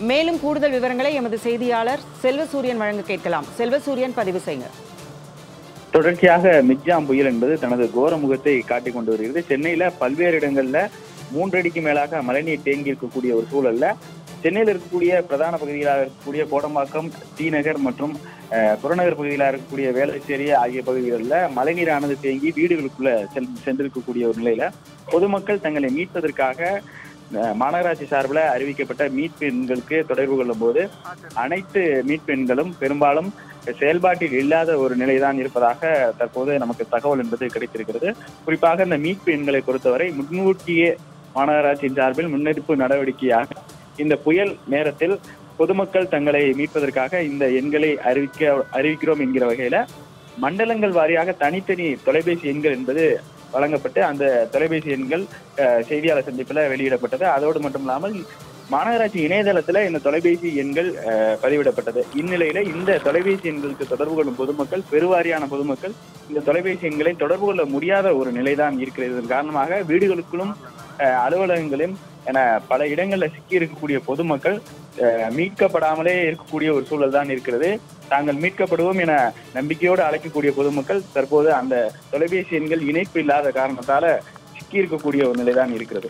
மேலும் கூடுதல் விவரங்களை எமது செய்தியாளர் செல்வசூரியன் வழங்க கேட்கலாம் செல்வசூரியன் பதிவு செய்யுங்க தொடர்ச்சியாக மிக்ஜாம் புயல் என்பது தனது கோர முகத்தை காட்டிக் கொண்டு வருகிறது சென்னையில பல்வேறு இடங்கள்ல மூன்றடிக்கு மேலாக மழைநீர் தேங்கி இருக்கக்கூடிய ஒரு சூழல்ல சென்னையில் இருக்கக்கூடிய பிரதான பகுதிகளாக இருக்கக்கூடிய கோடம்பாக்கம் டி நகர் மற்றும் அஹ், புறநகர் பகுதிகளாக இருக்கக்கூடிய வேளச்சேரி ஆகிய பகுதிகளில் மழைநீரானது தேங்கி வீடுகளுக்குள்ள செல் சென்றிருக்கக்கூடிய ஒரு நிலையில பொதுமக்கள் தங்களை மீட்பதற்காக அஹ், மாநகராட்சி சார்பில் அறிவிக்கப்பட்ட மீட்பு எண்களுக்கு தொடர்பு கொள்ளும் போது அனைத்து மீட்பு எண்களும் பெரும்பாலும் செயல்பாட்டில் இல்லாத ஒரு நிலைதான் இருப்பதாக தற்போது நமக்கு தகவல் என்பது கிடைத்திருக்கிறது குறிப்பாக இந்த மீட்பு எண்களை பொறுத்தவரை முன்கூட்டியே மாநகராட்சியின் சார்பில் முன்னெடுப்பு நடவடிக்கையாக இந்த புயல் நேரத்தில் பொதுமக்கள் தங்களை மீட்பதற்காக இந்த எண்களை அறிவிக்க அறிவிக்கிறோம் என்கிற வகையில மண்டலங்கள் வாரியாக தனித்தனி தொலைபேசி எண்கள் என்பது வழங்கப்பட்டு அந்த தொலைபேசி எண்கள் அஹ், செய்தியாளர் சந்திப்பில் வெளியிடப்பட்டது அதோடு மட்டும் இல்லாமல் மாநகராட்சி இணையதளத்துல இந்த தொலைபேசி எண்கள் அஹ், பதிவிடப்பட்டது இந்நிலையில இந்த தொலைபேசி எண்களுக்கு தொடர்பு கொள்ளும் பொதுமக்கள் பெருவாரியான பொதுமக்கள் இந்த தொலைபேசி எண்களை தொடர்பு கொள்ள முடியாத ஒரு நிலைதான் இருக்கிறது இதன் காரணமாக வீடுகளுக்குள்ளும் அஹ், அலுவலகங்களிலும் என பல இடங்கள்ல சிக்கி இருக்கக்கூடிய பொதுமக்கள் அஹ், மீட்கப்படாமலே இருக்கக்கூடிய ஒரு சூழல் தான் இருக்கிறது தாங்கள் மீட்கப்படுவோம் என நம்பிக்கையோடு அழைக்கக்கூடிய பொதுமக்கள் தற்போது அந்த தொலைபேசி எண்கள் இணைப்பு இல்லாத காரணத்தால சிக்கி இருக்கக்கூடிய ஒரு நிலைதான் இருக்கிறது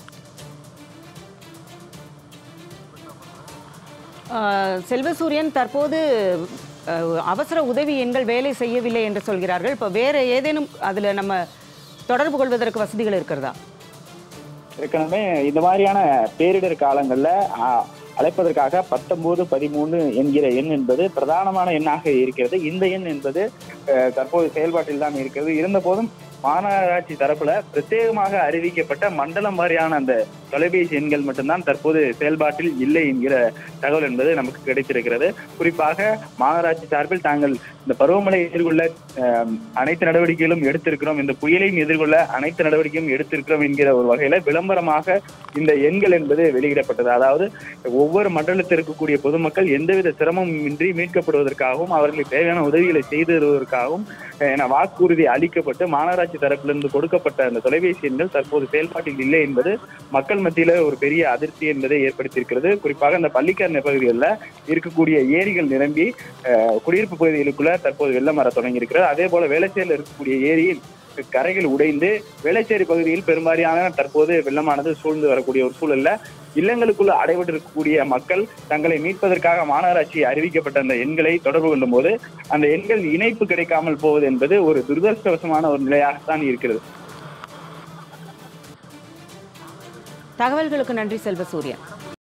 அஹ், செல்வசூரியன் தற்போது அஹ், அவசர உதவி எண்கள் வேலை செய்யவில்லை என்று சொல்கிறார்கள் இப்போ வேற ஏதேனும் அதுல நம்ம தொடர்பு கொள்வதற்கு வசதிகள் இருக்கிறதா ஏற்கனவே இந்த மாதிரியான பேரிடர் காலங்கள்ல ஆ, அழைப்பதற்காக பத்தொன்பது பதிமூணு என்கிற எண் என்பது பிரதானமான எண்ணாக இருக்கிறது இந்த எண் என்பது அஹ், தற்போது செயல்பாட்டில் தான் இருக்கிறது இருந்த போதும் மாநகராட்சி தரப்புல பிரத்யேகமாக அறிவிக்கப்பட்ட மண்டலம் வாரியான அந்த தொலைபேசி எண்கள் மட்டும்தான் தற்போது செயல்பாட்டில் இல்லை என்கிற தகவல் என்பது நமக்கு கிடைத்திருக்கிறது குறிப்பாக மாநகராட்சி சார்பில் தாங்கள் இந்த பருவமழை எதிர்கொள்ள அஹ், அனைத்து நடவடிக்கைகளும் எடுத்திருக்கிறோம் இந்த புயலையும் எதிர்கொள்ள அனைத்து நடவடிக்கையும் எடுத்திருக்கிறோம் என்கிற ஒரு வகையில விளம்பரமாக இந்த எண்கள் என்பது வெளியிடப்பட்டது அதாவது ஒவ்வொரு மண்டலத்தில் இருக்கக்கூடிய பொதுமக்கள் எந்தவித சிரமமும் இன்றி மீட்கப்படுவதற்காகவும் அவர்களுக்கு தேவையான உதவிகளை செய்து தருவதற்காகவும் அஹ், என வாக்குறுதி அளிக்கப்பட்டு மாநகராட்சி தரப்பிலிருந்து கொடுக்கப்பட்ட அந்த தொலைபேசி எண்கள் தற்போது செயல்பாட்டில் இல்லை என்பது மக்கள் மத்தியில ஒரு பெரிய அதிர்ச்சி என்பதை ஏற்படுத்தியிருக்கிறது குறிப்பாக இந்த பள்ளிக்கரணை பகுதிகளில் இருக்கக்கூடிய ஏரிகள் நிரம்பி அஹ், குடியிருப்பு பகுதிகளுக்குள்ள தற்போது வெள்ளம் வர தொடங்கி இருக்கிறது அதே போல வேளச்சேரியில் இருக்கக்கூடிய ஏரியில் கரைகள் உடைந்து வேளச்சேரி பகுதியில் பெரும்பாலான தற்போது வெள்ளமானது சூழ்ந்து வரக்கூடிய ஒரு சூழல்ல இல்லங்களுக்குள்ள அடைபட்டு இருக்கக்கூடிய மக்கள் தங்களை மீட்பதற்காக மாநகராட்சி அறிவிக்கப்பட்ட அந்த எண்களை தொடர்பு கொள்ளும் போது அந்த எண்கள் இணைப்பு கிடைக்காமல் போவது என்பது ஒரு துரதிருஷ்டவசமான ஒரு நிலையாகத்தான் இருக்கிறது தகவல்களுக்கு நன்றி செல்வசூரியன்